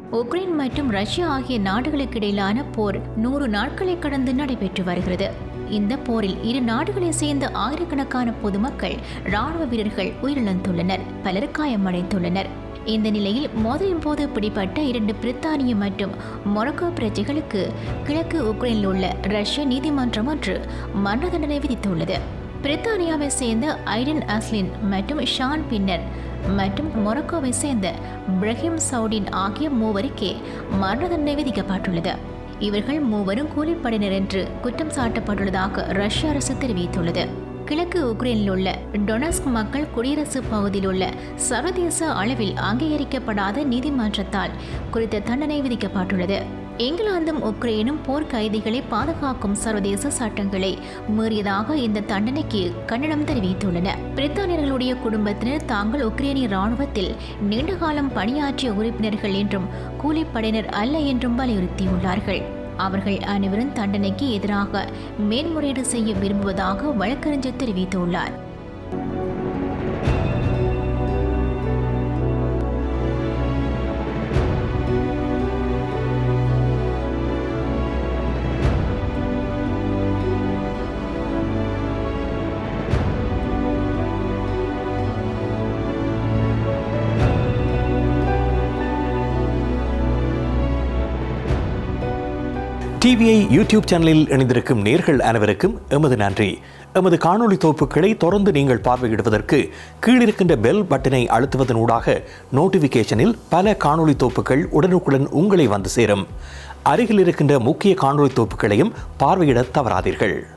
Ukraine மற்றும் Russia ஆகிய நாடுகளுக்கு இடையிலான போர் நூறு நாட்களை கடந்து நடைபெற்று வருகிறது இந்த போரில் இரு நாடுகளை சேர்ந்த ஆயிரக்கணக்கான பொதுமக்கள் ராணுவ வீரர்கள் உயிரிழந்துள்ளனர் பலர் காயமடைந்துள்ளனர் இந்த நிலையில் மோதலின் போது பிடிப்பட்ட இரண்டு பிரித்தானிய மற்றும் மொரக்கோ பிரஜைகளுக்கு கிழக்கு உக்ரைனில் உள்ள ரஷ்ய நீதிமன்றம் ஒன்று மரண தண்டனை விதித்துள்ளது பிரித்தானியாவை சேர்ந்த ஐடன் அஸ்லின் மற்றும் ஷான் பின்னர் மற்றும் மொரக்கோவை சேர்ந்த பிரஹிம் சவுடின் ஆகிய மூவருக்கே மரண தண்டனை விதிக்கப்பட்டுள்ளது இவர்கள் மூவரும் கூலிப்படையினர் என்று குற்றம் சாட்டப்பட்டுள்ளதாக ரஷ்ய அரசு தெரிவித்துள்ளது கிழக்கு உக்ரைனில் உள்ள டொனஸ்க் மக்கள் குடியரசு பகுதியில் உள்ள சர்வதேச அளவில் அங்கீகரிக்கப்படாத நீதிமன்றத்தால் குறித்த தண்டனை விதிக்கப்பட்டுள்ளது இங்கிலாந்தும் உக்ரைனும் போர் கைதிகளை பாதுகாக்கும் சர்வதேச சட்டங்களை மீறியதாக இந்த தண்டனைக்கு கண்டனம் தெரிவித்துள்ளன பிரித்தானியர்களுடைய குடும்பத்தினர் தாங்கள் உக்ரைனிய ராணுவத்தில் நீண்டகாலம் பணியாற்றிய உறுப்பினர்கள் என்றும் கூலிப்படையினர் அல்ல என்றும் வலியுறுத்தியுள்ளார்கள் அவர்கள் அனைவரும் தண்டனைக்கு எதிராக மேல்முறையீடு செய்ய விரும்புவதாக வழக்கறிஞர் தெரிவித்துள்ளார் டிவிஐ யூடியூப் சேனலில் இணைந்திருக்கும் நேர்கள் அனைவருக்கும் எமது நன்றி எமது காணொளி தொகுப்புகளை தொடர்ந்து நீங்கள் பார்வையிடுவதற்கு கீழிருக்கின்ற பெல் பட்டனை அழுத்துவதன் ஊடாக நோட்டிஃபிகேஷனில் பல காணொளி தொகுப்புகள் உடனுக்குடன் உங்களை வந்து சேரும் அருகில் இருக்கின்ற முக்கிய காணொளி தொகுப்புகளையும் பார்வையிட தவறாதீர்கள்